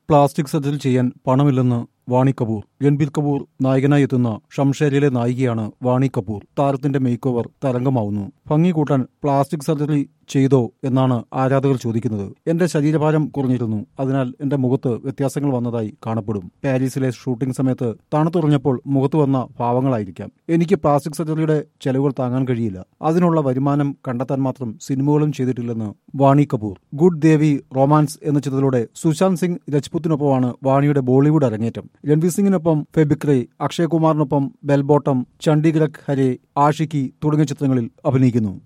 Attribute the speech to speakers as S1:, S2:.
S1: plastic surgery ചെയ്യാൻ പണമില്ലെന്ന് വാണി കപൂർ രൺബീർ കപൂർ നായകനായി എത്തുന്ന ഷംഷേരിയിലെ നായികയാണ് വാണി കപൂർ താരത്തിന്റെ മേക്ക് ഓവർ തരംഗമാവുന്നു ഭംഗി കൂട്ടാൻ പ്ലാസ്റ്റിക് സർജറി ചെയ്തോ എന്നാണ് ആരാധകർ ചോദിക്കുന്നത് എന്റെ ശരീരഭാരം കുറഞ്ഞിരുന്നു അതിനാൽ എന്റെ മുഖത്ത് വ്യത്യാസങ്ങൾ വന്നതായി കാണപ്പെടും പാരീസിലെ ഷൂട്ടിംഗ് സമയത്ത് തണുത്തുറഞ്ഞപ്പോൾ മുഖത്ത് വന്ന ഭാവങ്ങളായിരിക്കാം എനിക്ക് പ്ലാസ്റ്റിക് സർജറിയുടെ ചെലവുകൾ താങ്ങാൻ കഴിയില്ല അതിനുള്ള വരുമാനം കണ്ടെത്താൻ മാത്രം സിനിമകളും ചെയ്തിട്ടില്ലെന്ന് വാണി കപൂർ ഗുഡ് ദേവി റൊമാൻസ് എന്ന ചിത്രത്തിലൂടെ സുശാന്ത് സിംഗ് രജ്പുത്തിനൊപ്പമാണ് വാണിയുടെ ബോളിവുഡ് അരങ്ങേറ്റം രൺവീർ സിംഗിനൊപ്പം ഫെബിക്രെ അക്ഷയ് കുമാറിനൊപ്പം ബെൽബോട്ടം ചണ്ഡീഗഡ് ഹരെ ആഷിക്കി തുടങ്ങിയ ചിത്രങ്ങളിൽ അഭിനയിക്കുന്നു